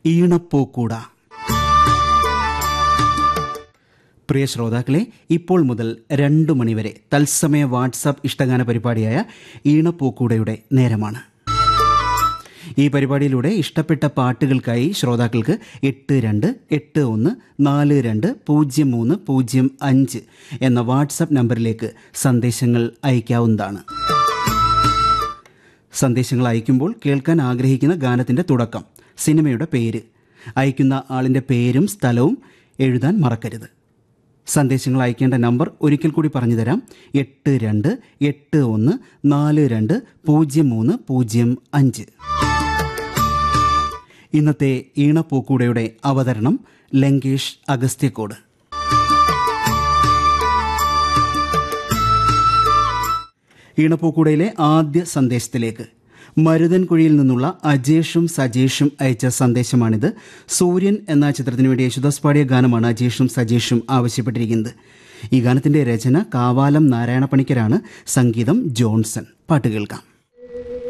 ഈണപ്പൂക്കൂട പ്രിയ ശ്രോതാക്കളെ ഇപ്പോൾ മുതൽ രണ്ടു മണിവരെ തത്സമയ വാട്സാപ്പ് ഇഷ്ടഗാന പരിപാടിയായ ഈണപ്പൂക്കൂടയുടെ നേരമാണ് ഈ പരിപാടിയിലൂടെ ഇഷ്ടപ്പെട്ട പാട്ടുകൾക്കായി ശ്രോതാക്കൾക്ക് എട്ട് രണ്ട് എട്ട് ഒന്ന് നാല് രണ്ട് പൂജ്യം മൂന്ന് പൂജ്യം അഞ്ച് എന്ന വാട്സപ്പ് നമ്പറിലേക്ക് സന്ദേശങ്ങൾ അയക്കാവുന്നതാണ് സന്ദേശങ്ങൾ അയക്കുമ്പോൾ കേൾക്കാൻ ആഗ്രഹിക്കുന്ന ഗാനത്തിൻ്റെ തുടക്കം സിനിമയുടെ പേര് അയക്കുന്ന ആളിൻ്റെ പേരും സ്ഥലവും എഴുതാൻ മറക്കരുത് സന്ദേശങ്ങൾ അയക്കേണ്ട നമ്പർ ഒരിക്കൽ കൂടി പറഞ്ഞു തരാം എട്ട് രണ്ട് എട്ട് ഒന്ന് നാല് രണ്ട് പൂജ്യം മൂന്ന് പൂജ്യം അഞ്ച് ഇന്നത്തെ ഈണപ്പൂക്കൂടയുടെ അവതരണം ലങ്കേഷ് അഗസ്ത്യക്കോട് ഈണപ്പൂക്കൂടയിലെ ആദ്യ സന്ദേശത്തിലേക്ക് മരുതൻകുഴിയിൽ നിന്നുള്ള അജേഷും സജേഷും അയച്ച സന്ദേശമാണിത് സൂര്യൻ എന്ന ചിത്രത്തിനു വേണ്ടി യേശുദാസ് പാടിയ ഗാനമാണ് അജേഷും സജേഷും ആവശ്യപ്പെട്ടിരിക്കുന്നത് ഈ ഗാനത്തിന്റെ രചന കാവാലം നാരായണ പണിക്കരാണ് സംഗീതം ജോൺസൺ പാട്ട് കേൾക്കാം